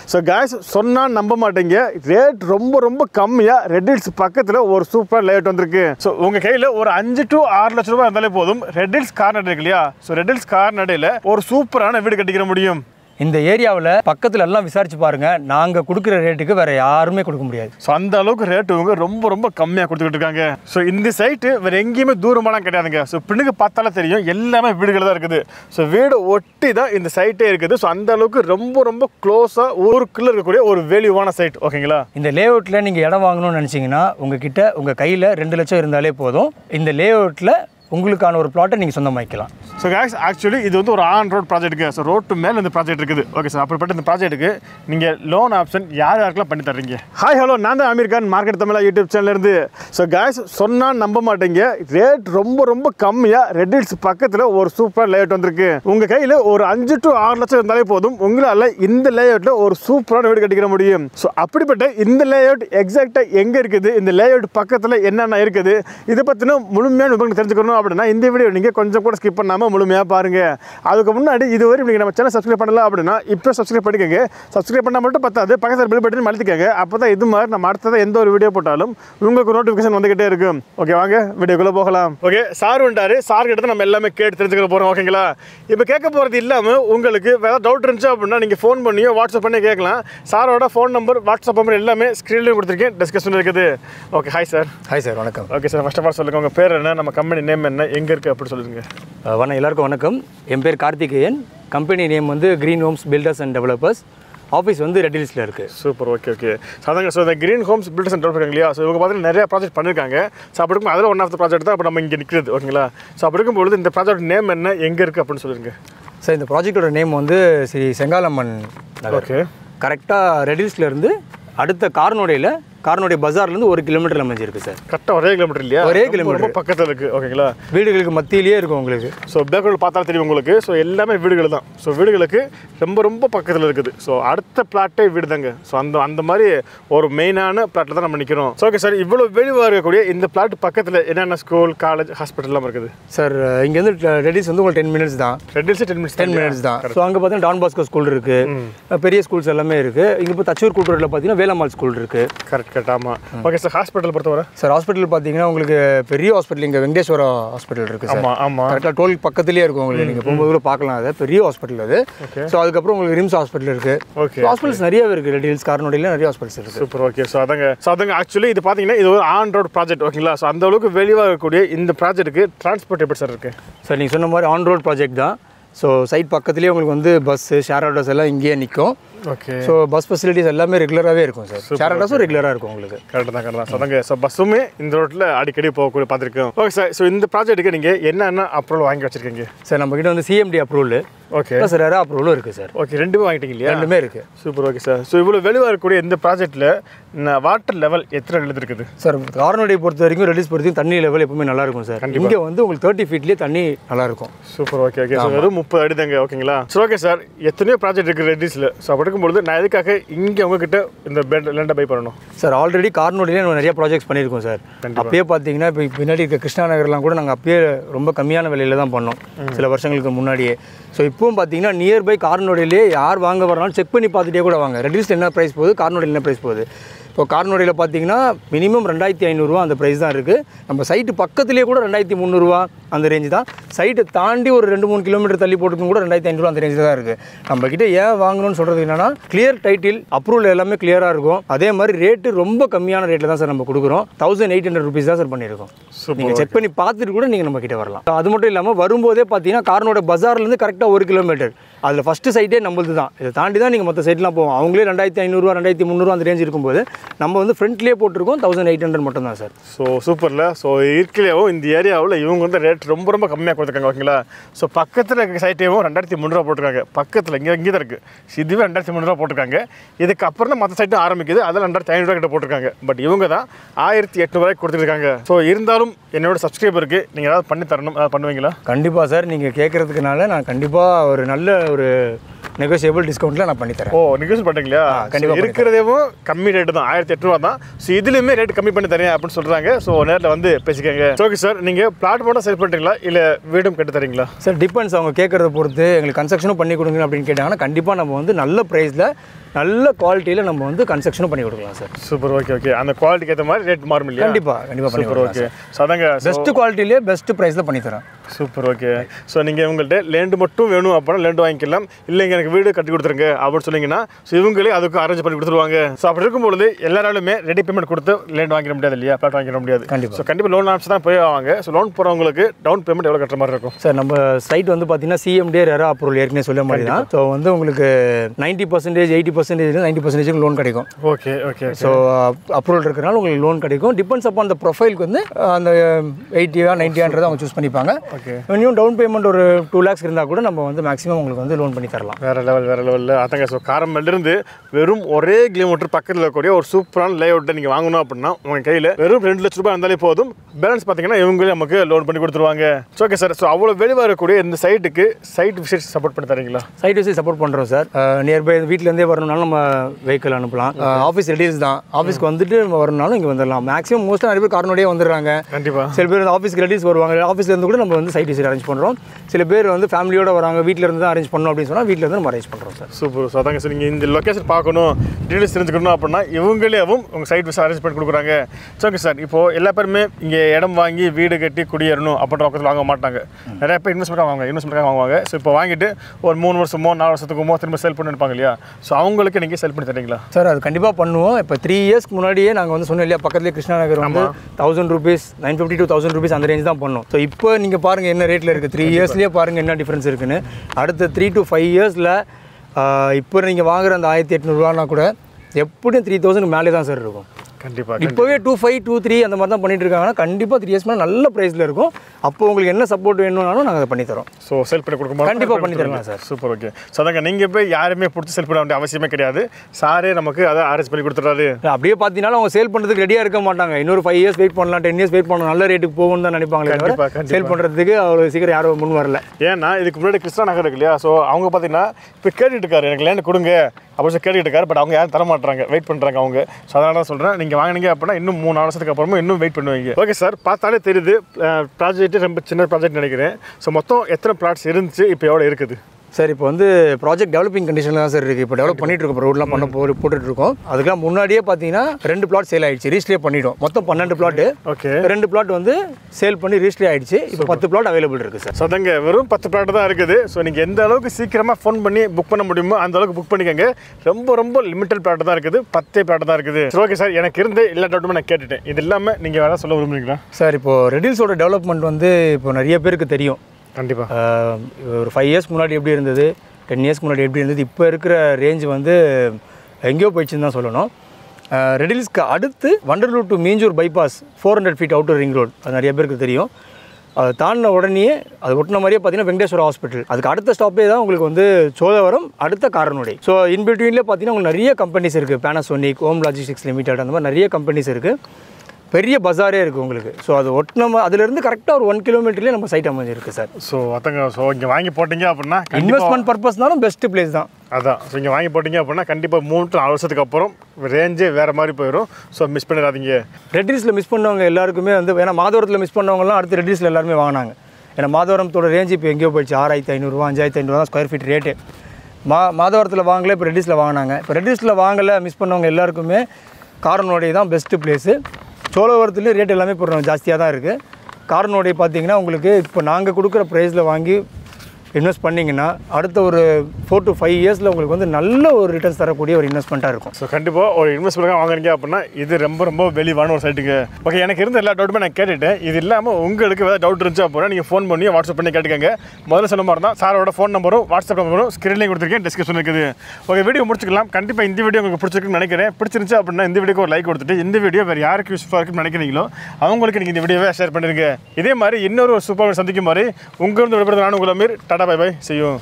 So guys சொன்னால் நம்ப மாட்டீங்க ரேட் ரொம்ப ரொம்ப கம்மியாக ரெட்டில்ஸ் பக்கத்தில் ஒரு சூப்பர் லேஅவுட் வந்திருக்கு ஸோ உங்கள் கையில் ஒரு அஞ்சு டு ஆறு லட்ச ரூபாய் இருந்தாலே போதும் ரெட்டில்ஸ் கார்னர் இருக்கு இல்லையா ஸோ ரெட்டில்ஸ் கார்னடையில் ஒரு சூப்பரான வீடு கட்டிக்கிற முடியும் இந்த ஏரியாவில் பக்கத்தில் எல்லாம் விசாரிச்சு பாருங்க நாங்கள் கொடுக்குற ரேட்டுக்கு வேற யாருமே கொடுக்க முடியாது ஸோ அந்த அளவுக்கு ரேட்டு இவங்க ரொம்ப ரொம்ப கம்மியாக கொடுத்துக்கிட்டு இருக்காங்க ஸோ இந்த சைட்டு வேறு எங்கேயுமே தூரமாலாம் கிடையாதுங்க ஸோ பின்னுக்கு பார்த்தாலே தெரியும் எல்லாமே வீடுகள் தான் இருக்குது ஸோ வீடு ஒட்டி தான் இந்த சைட்டே இருக்குது ஸோ அந்த அளவுக்கு ரொம்ப ரொம்ப க்ளோஸாக ஊருக்குள்ளே இருக்கக்கூடிய ஒரு வேல்யூவான சைட் ஓகேங்களா இந்த லேஅவுட்டில் நீங்கள் இடம் வாங்கணும்னு நினச்சிங்கன்னா உங்ககிட்ட உங்கள் கையில் ரெண்டு லட்சம் இருந்தாலே போதும் இந்த லேஅவுட்டில் உங்களுக்கான ஒரு பிளாட்டை நீங்கள் சொந்தமாக்கலாம் ஸோ கேஸ் ஆக்சுவலி இது வந்து ஒரு ஆன் ரோட் ப்ராஜெக்ட்டுங்க ஸோ ரோட்டு மேலே இந்த ப்ராஜெக்ட் இருக்குது ஓகே சார் அப்படிப்பட்ட இந்த ப்ராஜெக்ட்டுக்கு நீங்கள் லோன் ஆப்ஷன் யார் யாருக்கெல்லாம் பண்ணி தர்றீங்க ஹாய் ஹலோ நான் தான் அமீர் கான் மார்க்கெட் தமிழா யூடியூப் சேனல்லேருந்து ஸோ கேஸ் சொன்னால் நம்ப மாட்டீங்க ரேட் ரொம்ப ரொம்ப கம்மியாக ரெட்டில்ஸ் பக்கத்தில் ஒரு சூப்பர் லேஅவுட் வந்திருக்கு உங்கள் கையில் ஒரு அஞ்சு டு ஆறு லட்சம் இருந்தாலே போதும் உங்களால் இந்த லேஅவுட்டில் ஒரு சூப்பரான வீடு கட்டிக்கிற முடியும் ஸோ அப்படிப்பட்ட இந்த லேஅவுட் எக்ஸாக்டாக எங்கே இருக்குது இந்த லேஅவுட் பக்கத்தில் என்னென்ன இருக்குது இதை பற்றின முழுமையான விவரங்கள் தெரிஞ்சுக்கணும் அப்படின்னா இந்த வீடியோ நீங்கள் கொஞ்சம் கூட ஸ்கிப் பண்ணாமல் முழுமையாக பாருங்கள் அதுக்கு முன்னாடி இதுவரை நீங்கள் நம்ம சேனல் சப்ஸ்கிரைப் பண்ணல அப்படின்னா இப்போ சப்ஸ்கிரைப் பண்ணிக்கோங்க சப்ஸ்கிரைப் பண்ணால் மட்டும் பத்தாது பக்கத்தில் பில் பட்டன் அழுத்திக்கங்க அப்போ தான் இது மாதிரி நம்ம அடுத்ததாக எந்த ஒரு வீடியோ போட்டாலும் உங்களுக்கு நோட்டிஃபிகேஷன் வந்துகிட்டே இருக்கும் ஓகே வாங்க வீடியோக்குள்ளே போகலாம் ஓகே சார் வந்துட்டாரு சார் கிட்ட தான் நம்ம எல்லாமே கேட்டு தெரிஞ்சுக்க போகிறோம் ஓகேங்களா இப்போ கேட்க போகிறது இல்லாமல் உங்களுக்கு வேறு டவுட் இருந்துச்சு அப்படின்னா நீங்கள் ஃபோன் பண்ணியோ வாட்ஸ்அப் பண்ணி கேட்கலாம் சாரோட ஃபோன் நம்பர் வாட்ஸ்அப் நம்பர் எல்லாமே ஸ்க்ரீன்லேயும் கொடுத்துருக்கேன் டிஸ்கஷன் இருக்குது okay hi sir hi sir வணக்கம் okay sir first of all சொல்லுங்கள் உங்கள் பேர் என்ன நம்ம கம்பெனி நேம் என்ன எங்கே இருக்குது அப்படி சொல்லுங்கள் அஹ் வணக்கம் எல்லாருக்கும் வணக்கம் என் பேர் கார்த்திகேயன் கம்பெனி நேம் வந்து green homes builders and developers office வந்து ரெட்டில்ஸில் இருக்குது சூப்பர் ஓகே ஓகே சாதாங்க ஸோ இந்த green homes builders and develop இல்லையா ஸோ இவங்க பார்த்தீங்கன்னா நிறைய ப்ராஜெக்ட் பண்ணியிருக்காங்க ஸோ அப்படி இருக்கும் அதில் ஒன் ஆஃப் த ப்ராஜெக்ட் தான் இப்போ நம்ம இங்கே நிற்கிறது ஓகேங்களா ஸோ அப்படி இருக்கும்பொழுது இந்த ப்ராஜெக்ட் நேம் என்ன எங்கே இருக்குது அப்படின்னு சொல்லுங்க சார் இந்த ப்ராஜெக்டோட நேம் வந்து ஸ்ரீ செங்காலம்மன் நகர் ஓகே கரெக்டாக ரெட்டில்ஸில் இருந்து அடுத்த கார்னோடையில் கார்னோடைய பஜார்லேருந்து ஒரு கிலோமீட்டர் அமைஞ்சிருக்கு சார் கரெக்டாக ஒரே கிலோமீட்டர் இல்லையா ஒரே ரொம்ப- kilometer. ரொம்ப பக்கத்தில் இருக்குது ஓகேங்களா வீடுகளுக்கு மத்தியிலேயே இருக்கும் உங்களுக்கு ஸோ பேக்ரவுண்ட் பார்த்தாலும் தெரியும் உங்களுக்கு ஸோ எல்லாமே வீடுகள் தான் ஸோ வீடுகளுக்கு ரொம்ப ரொம்ப பக்கத்தில் இருக்குது ஸோ அடுத்த பிளாட்டே வீடு தாங்க ஸோ அந்த அந்த மாதிரி ஒரு மெயினான பிளாட்டில் தான் நம்ம நிற்கிறோம் ஸோ ஓகே சார் இவ்வளோ வெளிவாக இருக்கக்கூடிய இந்த பிளாட் பக்கத்தில் என்னென்ன ஸ்கூல் காலேஜ் ஹாஸ்பிட்டல்லாம் இருக்குது சார் இங்கேருந்து ரெடிஸ் வந்து உங்களுக்கு டென் மினிட்ஸ் தான் Redhills ten minutes ten minutes தான் ஸோ அங்கே பார்த்தீங்கன்னா டான் பாஸ்கோ ஸ்கூல் இருக்குது பெரிய ஸ்கூல்ஸ் எல்லாமே இருக்குது இங்கே இப்போ தச்சூர் கூட்டுறவில் பார்த்தீங்கன்னா வேலம்மாள் ஸ்கூல் இருக்குது கரெக்ட் கரெக்ட் ஆமாம் ஓகே சார் ஹாஸ்பிட்டல் பொறுத்தவரை சார் ஹாஸ்பிட்டல் பார்த்தீங்கன்னா உங்களுக்கு பெரிய ஹாஸ்பிட்டல் இங்கே வெங்கடேஸ்வரா ஹாஸ்பிட்டல் இருக்குது சார் ஆமாம் ஆமாம் கரெக்டாக டோல் பக்கத்துலேயே இருக்கும் உங்களுக்கு நீங்கள் போகும்போது கூட பார்க்கலாம் அதை பெரிய ஹாஸ்பிட்டல் அது ஸோ அதுக்கப்புறம் உங்களுக்கு ரிம்ஸ் ஹாஸ்பிட்டல் இருக்குது ஓகே ஹாஸ்பிட்டல்ஸ் நிறையவே இருக்குது ரெட் ஹில்ஸ் கார்னோடியில் நிறைய ஹாஸ்பிட்டல்ஸ் இருக்குது சூப்பர் ஓகே ஸோ அதங்க ஸோ அதங்க ஆக்சுவலி இது பார்த்தீங்கன்னா இது ஒரு ஆன் ரோட் ப்ராஜெக்ட் ஓகேங்களா ஸோ அந்த அளவுக்கு வெளிவாக இருக்கக்கூடிய இந்த ப்ராஜெக்ட்டுக்கு டிரான்ஸ்போர்ட் எப்படி சார் இருக்குது சார் நீங்கள் சொன்ன மாதிரி ஆன் ரோட் ப்ராஜெக்ட் தான் ஸோ சைட் பக்கத்துலேயே உங்களுக்கு வந்து பஸ்ஸு ஷேர் ஆட்டோஸ் எல்லாம் இங்கேயே நிற்கும் ஓகே ஸோ பஸ் ஃபெசிலிட்டிஸ் எல்லாமே ரெகுலராகவே இருக்கும் சார் ஷேர் ஆட்டோஸும் ரெகுலராக இருக்கும் உங்களுக்கு கரெக்ட் தான் கரெக்ட் தான் ஸோ அதங்க ஸோ பஸ்ஸுமே இந்த ரோட்டில் அடிக்கடி போகக்கூடிய பார்த்துருக்கோம் ஓகே சார் ஸோ இந்த ப்ராஜெக்ட்டுக்கு நீங்கள் என்னென்ன அப்ரூவல் வாங்கி வச்சிருக்கீங்க சார் நம்மக்கிட்ட வந்து சிஎம்டி அப்ரூவல் ஓகே ப்ளஸ் ரேரா அப்ரூவலும் இருக்குது சார் ஓகே ரெண்டுமே வாங்கிட்டீங்க இல்லையா ரெண்டுமே இருக்குது சூப்பர் ஓகே சார் ஸோ இவ்வளோ வெளிவாக இருக்கக்கூடிய இந்த ப்ராஜெக்ட்டில் வாட்டர் லெவல் எத்தனை எழுது இருக்குது சார் கார்னோடை பொறுத்த வரைக்கும் ரெடிஸ் பொறுத்த வரைக்கும் தண்ணி லெவல் எப்பவுமே நல்லா இருக்கும் சார் இங்கே வந்து உங்களுக்கு தேர்ட்டி ஃபீட்லேயே தண்ணி நல்லா இருக்கும் சூப்பர் ஓகே ஓகே ஸோ வெறும் முப்பது அடி தாங்க ஓகேங்களா ஸோ ஓகே சார் எத்தனையோ ப்ராஜெக்ட் இருக்குது ரெட்டிஸில் ஸோ அப்படி இருக்கும்பொழுது நான் எதுக்காக இங்கே உங்ககிட்ட இந்த பெட் லேண்டை பை பண்ணணும் சார் ஆல்ரெடி கார்னோடிலே நம்ம நிறைய ப்ராஜெக்ட்ஸ் பண்ணியிருக்கோம் சார் அப்பயே பார்த்தீங்கன்னா இப்போ பின்னாடி இருக்க கிருஷ்ணா நகர்லாம் கூட நாங்கள் அப்பயே ரொம்ப கம்மியான விலையில தான் பண்ணோம் சில வருஷங்களுக்கு முன்னாடியே ஸோ இப்பவும் பார்த்தீங்கன்னா நியர்பை கார்னோடிலே யார் வாங்க வரனாலும் செக் பண்ணி பார்த்துட்டே கூட வாங்க ரெடியூஸ்ட் என்ன ப்ரைஸ் போகுது கார்னோடியில் என்ன ப்ரைஸ் போகுது இப்போ கார்னோடியில் பார்த்தீங்கன்னா மினிமம் ரெண்டாயிரத்தி ஐநூறுரூவா அந்த ப்ரைஸ் தான் இருக்குது நம்ம சைட்டு பக்கத்துலேயே கூட ரெண்டாயிரத்தி முந்நூறுரூவா அந்த ரேஞ்சு தான் சைட்டை தாண்டி ஒரு ரெண்டு மூணு கிலோமீட்டர் தள்ளி போட்டுக்கும் கூட ரெண்டாயிரத்தி ஐநூறுவா அந்த ரேஞ்சில் தான் இருக்குது நம்ம கிட்ட ஏன் வாங்கணும்னு சொல்கிறது என்னன்னா கிளியர் டைட்டில் அப்ரூவல் எல்லாமே கிளியராக இருக்கும் அதே மாதிரி ரேட்டு ரொம்ப கம்மியான ரேட்டில் தான் சார் நம்ம கொடுக்குறோம் தௌசண்ட் எயிட் ஹண்ட்ரட் ருபீஸ் தான் சார் பண்ணியிருக்கோம் நீங்கள் செக் பண்ணி பார்த்துட்டு கூட நீங்கள் நம்ம கிட்ட வரலாம் அது மட்டும் இல்லாமல் வரும்போதே பார்த்தீங்கன்னா கார்னோட பஜார்லேருந்து கரெக்டாக ஒரு கிலோமீட்டர் அதில் ஃபஸ்ட்டு சைட்டே நம்மளது தான் இதை தாண்டி தான் நீங்கள் மற்ற சைட்லாம் போவோம் அவங்களே ரெண்டாயிரத்தி ஐநூறுரூவா ரெண்டாயிரத்தி முந்நூறுவா அந்த ரேஞ்ச் இருக்கும்போது நம்ம வந்து ஃப்ரண்ட்லேயே போட்டிருக்கோம் தௌசண்ட் எயிட் ஹண்ட்ரட் மட்டும் தான் சார் ஸோ சூப்பரில் ஸோ இருக்கலையும் இந்த ஏரியாவில் இவங்க வந்து ரேட் ரொம்ப ரொம்ப கம்மியாக கொடுத்துருக்காங்க ஓகேங்களா ஸோ பக்கத்தில் இருக்க சைட்டையும் ரெண்டாயிரத்தி முந்நூறுவா போட்டிருக்காங்க பக்கத்தில் இங்கே இங்கே தான் இருக்குது இதுவே ரெண்டாயிரத்தி முந்நூறுவா போட்டிருக்காங்க இதுக்கு அப்புறம் தான் மற்ற சைட்டும் ஆரம்பிக்குது அதில் ரெண்டாயிரத்தி ஐநூறுவா கிட்ட போட்டிருக்காங்க பட் இவங்க தான் ஆயிரத்தி எட்நூறுவாய்க்கு கொடுத்துருக்காங்க ஸோ இருந்தாலும் என்னோட சப்ஸ்கிரைபருக்கு நீங்கள் ஏதாவது பண்ணி தரணும் ஏதாவது பண்ணுவீங்களா கண்டிப்பாக சார் நீங்கள் கேட்குறதுக்குனால நான் கண்டிப்பாக ஒரு நல்ல ஒரு நெகோசியபிள் டிஸ்கவுண்ட்டில் நான் பண்ணித்தரேன் ஓ நிகழ்ச்சி பண்ணுறீங்களா கண்டிப்பா So, இருக்கிறதேவும் கம்மி ரேட்டு தான் ஆயிரத்தி எட்நூறுவா தான் ஸோ இதுலேயுமே ரேட் கம்மி பண்ணி தரேன் அப்படின்னு சொல்கிறாங்க ஸோ நேரில் வந்து பேசிக்கோங்க ஓகே சார் நீங்கள் பிளாட் மட்டும் செல் பண்ணுறீங்களா இல்லை வீடும் கட்டி தரீங்களா சார் டிபெண்ட்ஸ் அவங்க கேட்குறத பொறுத்து எங்களுக்கு கன்ஸ்ட்ரக்ஷனும் பண்ணி கொடுங்க அப்படின்னு கேட்டாங்கன்னா கண்டிப்பாக நம்ம வந்து நல்ல ப்ரைஸில் நல்ல குவாலிட்டியில் நம்ம வந்து கன்ஸ்ட்ரக்ஷனும் பண்ணி கொடுக்கலாம் சார் சூப்பர் ஓகே ஓகே அந்த குவாலிட்டிக்கு ஏற்ற மாதிரி ரேட் மாறும் இல்லையா கண்டிப்பாக கண்டிப்பாக பண்ணி சூப்பர் கொடுக்கலாம் ஓகே ஸோ அதாங்க பெஸ்ட் குவாலிட்டிலே பெஸ்ட் ப்ரைஸில் பண்ணித்தரேன் சூப்பர் ஓகே ஸோ நீங்கள் உங்கள்கிட்ட லேண்டு மட்டும் வேணும் அப்படின்னா லேண்டு வாங்கிக்கலாம் இல்லைங்க எனக்கு வீடு கட்டி கொடுத்துருங்க அப்படின்னு சொன்னீங்கன்னா ஸோ இவங்களே அதுக்கு அரேஞ்ச் பண்ணி கொடுத்துருவாங்க ஸோ அப்படி இருக்கும்பொழுது எல்லாராலுமே ரெடி பேமெண்ட் கொடுத்து லேண்ட் வாங்கிட முடியாது இல்லையா பிளாட் வாங்கிட முடியாது கண்டிப்பா. ஸோ கண்டிப்பாக லோன் ஆப்ஸ் தான் போய் ஆவாங்க ஸோ லோன் போகிறவங்களுக்கு டவுன் பேமெண்ட் எவ்வளோ கட்டுற மாதிரி இருக்கும் சார் நம்ம சைட் வந்து பார்த்தீங்கன்னா சிஎம்டிஏ ரெரா அப்ரூவல் ஏற்கனவே சொல்ல மாதிரி தான் ஸோ வந்து உங்களுக்கு ninety percentage eighty percentage ninety percentage loan கிடைக்கும் ஓகே ஓகே ஸோ அப்ரூவல் இருக்கிறனால உங்களுக்கு லோன் கிடைக்கும் டிபெண்ட்ஸ் அப்பான் அந்த ப்ரொஃபைலுக்கு வந்து அஹ், அந்த எயிட்டியா நைன்ட்டியான்றதை அவங்க சூஸ் பண்ணிப்பாங்க ஓகே இன்னும் டவுன் பேமெண்ட் ஒரு டூ லேக்ஸ் இருந்தால் கூட நம்ம வந்து மேக்ஸிமம் உங்களுக்கு வந்து லோன் பண்ணி தரலாம் வேற லெவல் வேற லெவலில் அதாங்க ஸோ காரமல்லிருந்து வெறும் ஒரே கிலோமீட்டர் பக்கத்தில் இருக்கக்கூடிய ஒரு சூப்பரான லே அவுட்டை நீங்கள் வாங்கணும் அப்படின்னா உங்கள் கையில் வெறும் ரெண்டு லட்ச ரூபாய் இருந்தாலே போதும் பேலன்ஸ் பார்த்தீங்கன்னா இவங்களே நமக்கு லோன் பண்ணி கொடுத்துருவாங்க ஓகே சார் ஸோ அவ்வளோ வெளிவாக இருக்கக்கூடிய இந்த சைட்டுக்கு சைட் விசிட் சப்போர்ட் பண்ணி தரீங்களா சைட் வைஸ் சப்போர்ட் பண்ணுறோம் சார் நியர்பை வீட்டிலேருந்தே வரணும்னாலும் நம்ம வெஹிக்கிள் அனுப்பலாம் ஆஃபீஸ் ரெடியூஸ் தான் ஆஃபீஸ்க்கு வந்துட்டு நம்ம வரணும்னாலும் இங்கே வந்துடலாம் மேக்ஸிமம் மோஸ்ட்டாக நிறைய பேர் காரணோடய வந்துடுறாங்க கண்டிப்பாக சில பேர் ஆஃபீஸ்க்கு ரெடியூஸ் வருவாங்க ஆஃபீஸ்ல இருந்து கூட நம்ம வந்து சைட் விசிட் அரேஞ்ச் பண்ணுறோம் சில பேர் வந்து ஃபேமிலியோட வராங்க வீட்டில் இருந்து தான் அரேஞ்ச் பண்ணணும் அப்படின்னு சொன்னால் வீட்டில் இருந்து நம்ம அரேஞ்ச் பண்ணுறோம் சார் சூப்பர் ஸோ அதாங்க சார் நீங்கள் இந்த லொக்கேஷன் பார்க்கணும் டீடைல்ஸ் தெரிஞ்சுக்கணும் அப்படின்னா இவங்களேவும் உங்கள் சைட் விசா அரேஞ்ச் பண்ணி கொடுக்குறாங்க ஸோ ஓகே சார் இப்போது எல்லா பேருமே இங்கே இடம் வாங்கி வீடு கட்டி குடியேறணும் அப்படின்ற பக்கத்தில் வாங்க மாட்டாங்க நிறைய பேர் இன்வெஸ்ட்மெண்ட் வாங்குவாங்க இன்வெஸ்ட்மெண்ட் வாங்குவாங்க ஸோ இப்போ வாங்கிட்டு ஒரு மூணு வருஷமோ நாலு வருஷத்துக்குமோ திரும்ப செல் பண்ணி இருப்பாங்க இல்லையா ஸோ அவங்களுக்கு நீங்கள் செல் பண்ணி தரீங்களா சார் அது கண்டிப்பாக பண்ணுவோம் இப்போ த்ரீ இயர்ஸ்க்கு முன்னாடியே நாங்கள் வந்து சொன்னோம் இல்லையா பக்கத்துலேயே கிருஷ்ணா நகர் வந்து thousand rupees nine fifty two thousand rupees அந்த ரேஞ்ச் தான் பண்ணோம் ஸோ இப்போ நீங்கள் பாருங்கள் என்ன ரேட்டில் இருக்குது த்ரீ இயர்ஸ்லேயே பாருங்கள் என்ன டிஃப்ரென்ஸ் இருக்குன்னு அடுத்த த்ரீ டு ஃபைவ் இயர்ஸில் இப்போ நீங்கள் வாங்குற அந்த ஆயிரத்தி எட்நூறுவானா கூட எப்படியும் த்ரீ தௌசண்ட் மேலே தான் சார் இருக்கும் கண்டிப்பாக இப்போவே டூ ஃபைவ் டூ த்ரீ அந்த மாதிரி தான் பண்ணிட்டு இருக்காங்கன்னா கண்டிப்பாக த்ரீ இயர்ஸ் மேலே நல்ல ப்ரைஸில் இருக்கும் அப்போ உங்களுக்கு என்ன சப்போர்ட் வேணும்னாலும் நாங்கள் அதை பண்ணித்தரோம் ஸோ செல் பண்ணி கொடுக்க மாட்டோம் கண்டிப்பா பண்ணி தரலாம் சார். சூப்பர் ஓகே ஸோ அதாங்க நீங்கள் போய் யாருமே பிடிச்சி செல் பண்ண வேண்டிய அவசியமே கிடையாது சாரே நமக்கு அதை அரேஞ்ச் பண்ணி கொடுத்துட்றாரு அப்படியே பார்த்தீங்கன்னா அவங்க சேல் பண்ணுறதுக்கு ரெடியாக இருக்க மாட்டாங்க இன்னொரு ஃபைவ் இயர்ஸ் வெயிட் பண்ணலாம் டென் இயர்ஸ் வெயிட் பண்ணலாம் நல்ல ரேட்டுக்கு போகும்னு தான் நினைப்பாங்களே கண்டிப்பா, தவிர கண்டிப்பா. சேல் பண்ணுறதுக்கு அவ்வளோ சீக்கிரம் யாரும் முன் வரல ஏன்னா இதுக்கு முன்னாடி கிருஷ்ணா நகர் இருக்கு இல்லையா ஸோ அவங்க பார்த்தீங்கன்னா இப்போ கேட்டுட்டு இருக்காரு எனக்கு லேண்ட் கொடுங்க அப்படின்னு சொல்லி கேட்டுட்டு இருக்காரு பட் அவங்க யாரும் தர மாட்டாங்க வெயிட் பண்ணுறாங்க அவங்க ஸோ அதனால தான் சொல்கிறேன் நீங்கள் வாங்கினீங்க அப்படின்னா இன்னும் மூணு நாலு வருஷத்துக்கு அப்புறமும் இன்னும் வெயிட் பண்ணுவீங்க ஓகே சார் பார்த்தாலே தெரியுது ப்ராஜெக்ட் ரொம்ப சின்ன ப்ராஜெக்ட் நினைக்கிறேன் ஸோ மொத்தம் எத்தனை ப்ளாட்ஸ் இருந்துச்சு இப்போ எவ்வளோ இருக்குது சார் இப்போ வந்து ப்ராஜெக்ட் டெவலப்பிங் கண்டிஷனில் தான் சார் இருக்குது இப்போ டெவலப் பண்ணிட்டு இருக்கோம் ரோட்லாம் பண்ண போ போட்டுட்டு இருக்கோம் அதுக்கெல்லாம் முன்னாடியே பார்த்தீங்கன்னா ரெண்டு பிளாட் சேல் ஆயிடுச்சு ரீஸ்ட்ரே பண்ணிட்டோம் மொத்தம் பன்னெண்டு பிளாட் ஓகே ரெண்டு பிளாட் வந்து சேல் பண்ணி ரீஸ்ட்ரே ஆயிடுச்சு இப்போ பத்து பிளாட் அவைலபிள் இருக்குது சார் ஸோ அதங்க வெறும் பத்து பிளாட் தான் இருக்குது ஸோ நீங்கள் எந்த அளவுக்கு சீக்கிரமாக ஃபோன் பண்ணி புக் பண்ண முடியுமோ அந்த அளவுக்கு புக் பண்ணிக்கோங்க ரொம்ப ரொம்ப லிமிட்டட் பிளாட் தான் இருக்குது பத்தே பிளாட் தான் இருக்குது சரி ஓகே சார் எனக்கு இருந்த எல்லா டவுட்டுமே நான் கேட்டுட்டேன் இது இல்லாமல் நீங்கள் வேறு சொல்ல விரும்புறீங்களா சார் இப்போ ரெடில்ஸோட டெவலப்மெண்ட் வந்து இப்போ நிறைய பேருக்கு தெரியும் கண்டிப்பாக ஆஹ் ஒரு ஃபைவ் இயர்ஸ் முன்னாடி எப்படி இருந்தது டென் இயர்ஸ்க்கு முன்னாடி எப்படி இருந்தது இப்போ இருக்கிற ரேஞ்ச் வந்து எங்கேயோ போயிடுச்சுன்னு தான் சொல்லணும் ரெடில்ஸ்க்கு அடுத்து Vandalur to Minjur bypass four hundred feet outer ring road அது நிறைய பேருக்கு தெரியும் அதை தாண்டின உடனே அது ஒட்டின மாதிரியே பார்த்தீங்கன்னா வெங்கடேஸ்வரா ஹாஸ்பிட்டல் அதுக்கு அடுத்த ஸ்டாப்பே தான் உங்களுக்கு வந்து சோழவரம் அடுத்த காரனுடை ஸோ இன் பிட்வீன்லேயே பார்த்தீங்கன்னா உங்களுக்கு நிறைய கம்பெனிஸ் இருக்குது பேனாசோனிக் ஹோம் லாஜிஸ்டிக்ஸ் லிமிடெட் அந்த மாதிரி நிறைய கம்பெனிஸ் இருக்குது பெரிய பஜாரே இருக்குது உங்களுக்கு ஸோ அது ஒட்டின அதுலேருந்து கரெக்டாக ஒரு ஒன் கிலோமீட்டர்லேயே நம்ம சைட் அமைஞ்சிருக்கு சார் ஸோ அத்தங்க ஸோ இங்கே வாங்கி போட்டீங்க அப்படின்னா கண்டிப்பாக இன்வெஸ்ட்மெண்ட் பர்பஸ்னாலும் பெஸ்ட் பிளேஸ் தான் அதான் ஸோ இங்கே வாங்கி போட்டீங்க அப்படின்னா கண்டிப்பாக மூணு to நாலு வருஷத்துக்கு அப்புறம் ரேஞ்சே வேறு மாதிரி போயிடும் ஸோ மிஸ் பண்ணிடாதீங்க ரெட்ரீஸில் மிஸ் பண்ணவங்க எல்லாருக்குமே வந்து ஏன்னா மாதவரத்தில் மிஸ் பண்ணவங்கலாம் அடுத்து ரெட்ரீஸில் எல்லாருமே வாங்கினாங்க ஏன்னா மாதவரத்தோட ரேஞ்ச் இப்போ எங்கேயோ போயிடுச்சு ஆறாயிரத்தி ஐநூறுரூவா அஞ்சாயிரத்தி ஐநூறுவா தான் ஸ்கொயர் ஃபீட் ரேட்டு மா மாதவரத்தில் வாங்கல இப்போ ரெட்ரீஸில் வாங்கினாங்க இப்போ ரெட்ரீஸில் வாங்கலை மிஸ் பண்ணவங்க எல்லாருக்குமே காரனோடைய தான் பெஸ்ட்டு பிளேஸு சோழவரத்துலேயும் ரேட் எல்லாமே இப்போ ஜாஸ்தியாக தான் இருக்குது காரனோடைய பார்த்தீங்கன்னா உங்களுக்கு இப்போ நாங்கள் கொடுக்குற ப்ரைஸில் வாங்கி இன்வெஸ்ட் பண்ணிங்கன்னா அடுத்த ஒரு ஃபோர் to ஃபைவ் இயர்ஸில் உங்களுக்கு வந்து நல்ல ஒரு ரிட்டர்ன்ஸ் தரக்கூடிய ஒரு இன்வெஸ்ட்மெண்ட்டாக இருக்கும் ஸோ கண்டிப்பாக ஒரு இன்வெஸ்ட்மெண்ட் வாங்குறீங்க அப்படின்னா இது ரொம்ப ரொம்ப வெளிவான ஒரு சைட்டுங்க ஓகே எனக்கு இருந்த எல்லா டவுட்டுமே நான் கேட்டுட்டேன் இது இல்லாமல் உங்களுக்கு ஏதாவது டவுட் இருந்துச்சு அப்படின்னா நீங்கள் ஃபோன் பண்ணி வாட்ஸ்அப் பண்ணி கேட்டுக்கங்க முதல்ல சொன்ன மாதிரி தான் சாரோட ஃபோன் நம்பரும் வாட்ஸ்அப் நம்பரும் ஸ்க்ரீன்லேயும் கொடுத்துருக்கேன் டிஸ்கிரிப்ஷன் இருக்குது ஓகே வீடியோ முடிச்சுக்கலாம் கண்டிப்பாக இந்த வீடியோ உங்களுக்கு பிடிச்சிருக்குன்னு நினைக்கிறேன் பிடிச்சிருந்துச்சு அப்படின்னா இந்த வீடியோக்கு ஒரு லைக் கொடுத்துட்டு இந்த வீடியோ வேறு யாருக்கு யூஸ்ஃபுல்லாக இருக்குன்னு நினைக்கிறீங்களோ அவங்களுக்கு நீங்கள் இந்த வீடியோவை ஷேர் பண்ணிருங்க இதே மாதிரி இன்னொரு சூப்பர் சந்திக்கும் மாதிரி உங்கள் விடுபடுறது நான் உங்களை மீறி டாடா பை பை செய்யும்